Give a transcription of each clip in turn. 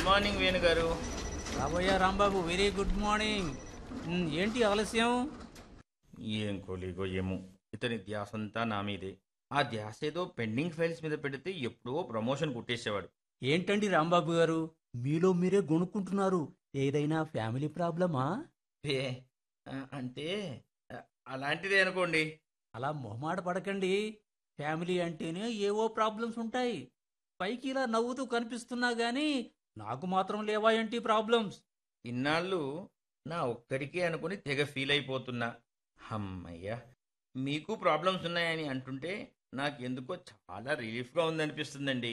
Morning Venu garu రాబోయా Rambabu very good morning ఉమ్, ఏంటి ఆలస్యం ఏం కోలీగో ఏమో ఇతని ధ్యాస అంతా నా మీదే ఆ ధ్యాస ఏదో పెండింగ్ ఫైల్స్ మీద పెడితే ఎప్పుడో ప్రమోషన్ కుట్టేసేవాడు ఏంటండి రాంబాబు గారు మీలో మీరే గొనుక్కుంటున్నారు ఏదైనా ఫ్యామిలీ ప్రాబ్లమా ఏ, ఆ, అంటే ఆ, అలాంటిదే అనుకోండి అలా మొహమాట పడకండి ఫ్యామిలీ అంటేనే ఏవో ప్రాబ్లమ్స్ ఉంటాయి పైకి ఇలా నవ్వుతూ కనిపిస్తున్నా గానీ నాకు మాత్రం లేవా ఏంటి ప్రాబ్లమ్స్ ఇన్నాళ్ళు నా ఒక్కడికే అనుకుని తెగ ఫీల్ అయిపోతున్నా అమ్మయ్యా మీకు ప్రాబ్లమ్స్ ఉన్నాయని అంటుంటే నాకెందుకో చాలా రిలీఫ్గా ఉందనిపిస్తుందండి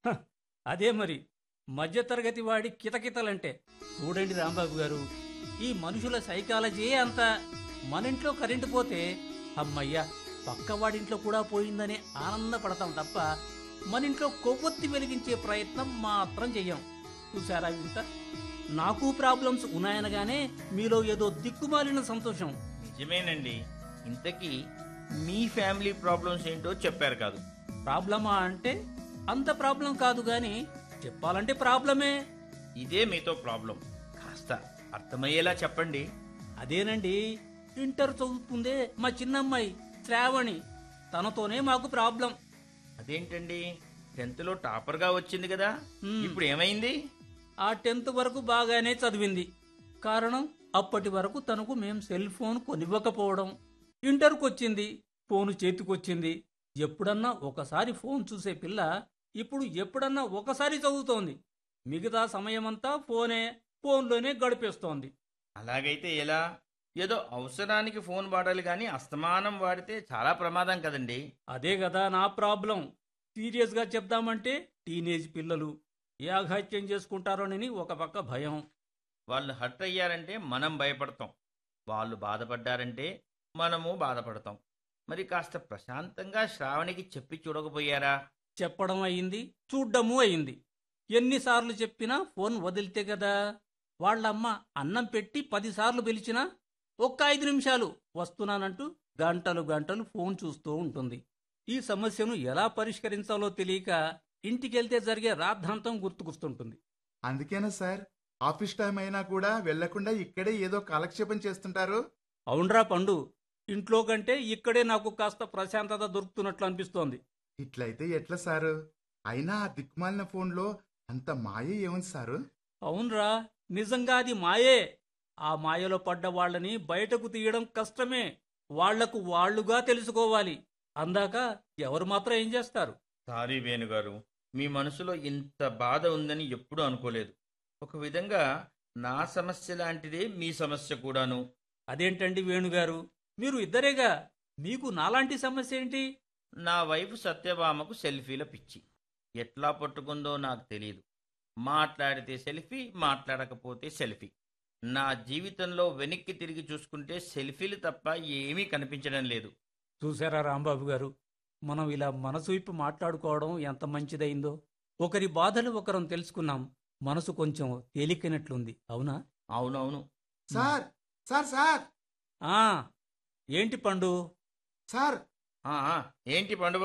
అదే మరి మధ్యతరగతి వాడి కితకితలంటే చూడండి రాంబాబు గారు ఈ మనుషుల సైకాలజీ అంత మన ఇంట్లో కరెంటు పోతే అమ్మయ్యా పక్కవాడింట్లో కూడా పోయిందని ఆనందపడతాం తప్ప మన ఇంట్లో కొవ్వొత్తి వెలిగించే ప్రయత్నం మాత్రం చెయ్యం చూసారా ఇంత నాకు ప్రాబ్లమ్స్ ఉన్నాయనగానే మీలో ఏదో దిక్కుమాలిన సంతోషం నిజమేనండి ఇంతకీ మీ ఫ్యామిలీ ప్రాబ్లమ్స్ ఏంటో చెప్పారు కాదు ప్రాబ్లమా అంటే అంత ప్రాబ్లం కాదు గాని చెప్పాలంటే ప్రాబ్లమే ఇదే మీతో ప్రాబ్లం కాస్త అర్థమయ్యేలా చెప్పండి అదేనండి ఇంటర్ చదువుతుందే మా చిన్నమ్మాయి శ్రావణి తనతోనే మాకు ప్రాబ్లం అదేంటండి టెన్త్ లో టాపర్ గా వచ్చింది కదా హ్మ్. ఇప్పుడు ఏమైంది ఆ టెన్త్ వరకు బాగానే చదివింది కారణం అప్పటి వరకు తనకు మేం సెల్ ఫోన్ కొనివ్వకపోవడం ఇంటర్కు వచ్చింది ఫోను చేతికొచ్చింది ఎప్పుడన్నా ఒకసారి ఫోన్ చూసే పిల్ల ఇప్పుడు ఎప్పుడన్నా ఒకసారి చదువుతోంది మిగతా సమయమంతా ఫోనే ఫోన్లోనే గడిపేస్తోంది అలాగైతే ఎలా ఏదో అవసరానికి ఫోన్ వాడాలి కానీ అస్తమానం వాడితే చాలా ప్రమాదం కదండి అదే కదా నా ప్రాబ్లం సీరియస్గా చెప్దామంటే టీనేజ్ పిల్లలు ఏ అఘాత్యం చేసుకుంటారోనని ఒక పక్క భయం వాళ్ళు హర్ట్ అయ్యారంటే మనం భయపడతాం వాళ్ళు బాధపడ్డారంటే మనము బాధపడతాం మరి కాస్త ప్రశాంతంగా శ్రావణికి చెప్పి చూడకపోయారా చెప్పడం అయింది చూడ్డము అయింది ఎన్నిసార్లు చెప్పినా ఫోన్ వదిలితే కదా వాళ్ళమ్మ అన్నం పెట్టి పదిసార్లు పిలిచినా ఒక్క ఐదు నిమిషాలు వస్తున్నానంటూ గంటలు గంటలు ఫోన్ చూస్తూ ఉంటుంది ఈ సమస్యను ఎలా పరిష్కరించాలో తెలియక ఇంటికెళ్తే జరిగే రాద్ధాంతం గుర్తుకొస్తుంటుంది అందుకేనా సార్ ఆఫీస్ టైం అయినా కూడా వెళ్లకుండా ఇక్కడే ఏదో కాలక్షేపం చేస్తుంటారు అవునరా పండు ఇంట్లో కంటే ఇక్కడే నాకు కాస్త ప్రశాంతత దొరుకుతున్నట్లు అనిపిస్తోంది ఇట్లయితే ఎట్లా సారు అయినా ఆ దిక్కుమాలిన ఫోన్లో అంత మాయ ఏముంది సారు అవునరా నిజంగా అది మాయే ఆ మాయలో పడ్డ వాళ్ళని బయటకు తీయడం కష్టమే వాళ్లకు వాళ్ళుగా తెలుసుకోవాలి అందాక ఎవరు మాత్రం ఏం చేస్తారు సారీ వేణుగారు మీ మనసులో ఇంత బాధ ఉందని ఎప్పుడూ అనుకోలేదు ఒక విధంగా నా సమస్య లాంటిదే మీ సమస్య కూడాను అదేంటండి వేణుగారు మీరు ఇద్దరేగా మీకు నాలాంటి సమస్య ఏంటి నా వైఫ్ సత్యభామకు సెల్ఫీల పిచ్చి ఎట్లా పట్టుకుందో నాకు తెలియదు మాట్లాడితే సెల్ఫీ మాట్లాడకపోతే సెల్ఫీ నా జీవితంలో వెనక్కి తిరిగి చూసుకుంటే సెల్ఫీలు తప్ప ఏమీ కనిపించడం లేదు చూసారా రాంబాబు గారు మనం ఇలా మనసు విప్పి మాట్లాడుకోవడం ఎంత మంచిదైందో ఒకరి బాధలు ఒకరం తెలుసుకున్నాం మనసు కొంచెం తేలికైనట్లుంది అవునా అవునవును సార్ సార్ సార్ ఆ ఏంటి పండు సార్ ఆ, ఆ, ఏంటి పండుగ